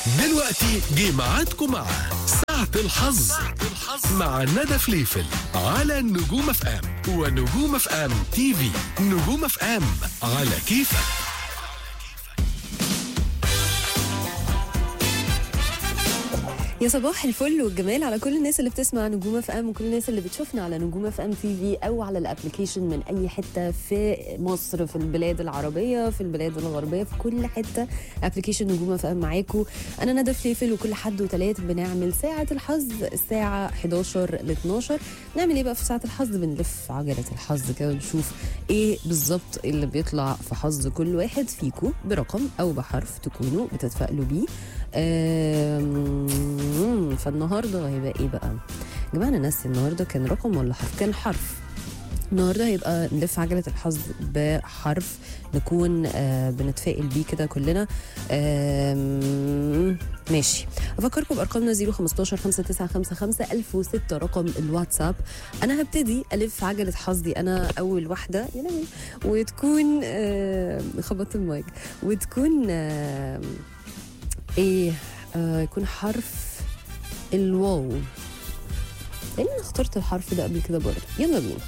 دلوقتي جه ميعادكم مع ساعة الحظ مع ندى فليفل على نجوم اف ام ونجوم اف ام تي في نجوم اف ام على كيفك يا صباح الفل والجمال على كل الناس اللي بتسمع نجوم اف ام وكل الناس اللي بتشوفنا على نجوم اف ام تي في او على الابلكيشن من اي حته في مصر في البلاد العربيه في البلاد الغربيه في كل حته ابلكيشن نجوم اف ام معاكم انا ندى فليفل وكل حد وتلات بنعمل ساعه الحظ الساعه 11 ل 12 نعمل ايه بقى في ساعه الحظ بنلف عجله الحظ كده ونشوف ايه بالظبط اللي بيطلع في حظ كل واحد فيكم برقم او بحرف تكونوا بتتفائلوا بيه آم، فالنهارده هيبقى ايه بقى؟ يا جماعه انا ناسي النهارده كان رقم ولا حرف؟ كان حرف النهارده هيبقى نلف عجله الحظ بحرف نكون آه بنتفائل بيه كده كلنا آم، ماشي افكركم بارقامنا 015 5955 1006 رقم الواتساب انا هبتدي الف عجله حظي انا اول واحده يا لهوي وتكون آه خبطت المايك وتكون آه ايه آه يكون حرف الواو لان انا اخترت الحرف ده قبل كده برضه يلا بينا